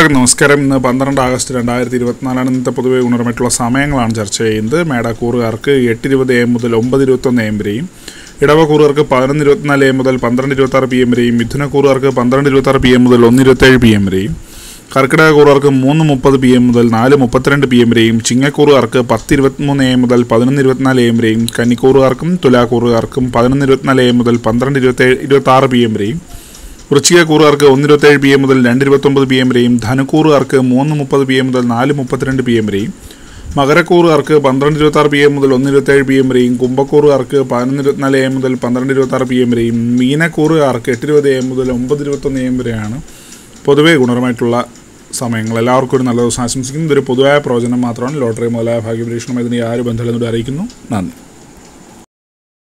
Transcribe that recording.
എല്ലാവർക്കും നമസ്കാരം ഇന്ന് പന്ത്രണ്ട് ആഗസ്റ്റ് രണ്ടായിരത്തി ഇരുപത്തിനാലാണ് ഇന്നത്തെ പൊതുവെ ഗുണപരമായിട്ടുള്ള സമയങ്ങളാണ് ചർച്ച ചെയ്യുന്നത് മേടാക്കൂറുകാർക്ക് എട്ട് ഇരുപത് എം മുതൽ ഒമ്പത് ഇരുപത്തൊന്ന് എം വരെയും ഇടവക്കൂറുകാർക്ക് പതിനൊന്ന് ഇരുപത്തിനാല് എം മുതൽ പന്ത്രണ്ട് ഇരുപത്തി ആറ് പി എം വരെയും മിഥുനക്കൂറുകാർക്ക് പന്ത്രണ്ട് ഇരുപത്തി ആറ് പി എം മുതൽ ഒന്ന് ഇരുപത്തേഴ് പി എം വരെയും കർക്കിടക കൂറുകാർക്ക് മൂന്ന് മുപ്പത് പി എം മുതൽ നാല് മുപ്പത്തിരണ്ട് പി എം വരെയും ചിങ്ങക്കൂറുകാർക്ക് പത്ത് ഇരുപത്തിമൂന്ന് എം മുതൽ പതിനൊന്ന് ഇരുപത്തിനാല് എം വരെയും കന്നിക്കൂറുകാർക്കും തുലാക്കൂറുകാർക്കും പതിനൊന്ന് ഇരുപത്തിനാല് എം മുതൽ പന്ത്രണ്ട് ഇരുപത്തേഴ് ഇരുപത്തി ആറ് പി എം വരെയും വൃശ്ചിക കൂറുകാർക്ക് ഒന്ന് ഇരുപത്തേഴ് പി എം മുതൽ രണ്ട് ഇരുപത്തൊമ്പത് പി എം വരെയും ധനുക്കൂറുകാർക്ക് മൂന്ന് മുപ്പത് പി എം മുതൽ നാല് മുപ്പത്തിരണ്ട് പി എം വരെയും മകരക്കൂറുകാർക്ക് പന്ത്രണ്ട് ഇരുപത്തി ആറ് പി എം മുതൽ ഒന്ന് ഇരുപത്തേഴ് പി എം വരെയും കുംഭക്കൂറുകാർക്ക് പതിനൊന്ന് ഇരുപത്തിനാല് എം മുതൽ പന്ത്രണ്ട് ഇരുപത്തി ആറ് പി എം വരെയും മീനക്കൂറുകാർക്ക് എട്ട് ഇരുപത് എം മുതൽ ഒമ്പത് ഇരുപത്തൊന്ന് എം വരെയാണ് പൊതുവേ ഗുണപരമായിട്ടുള്ള സമയങ്ങൾ എല്ലാവർക്കും ഒരു നല്ല ദിവസം ആശംസിക്കുന്നു ഇതൊരു പൊതുവായ പ്രവചനം മാത്രമാണ് ലോട്ടറി മുതലായ ഭാഗ്യപരീക്ഷണം ഇതിന് യാതൊരു ബന്ധമില്ലെന്നോട് അറിയിക്കുന്നു നന്ദി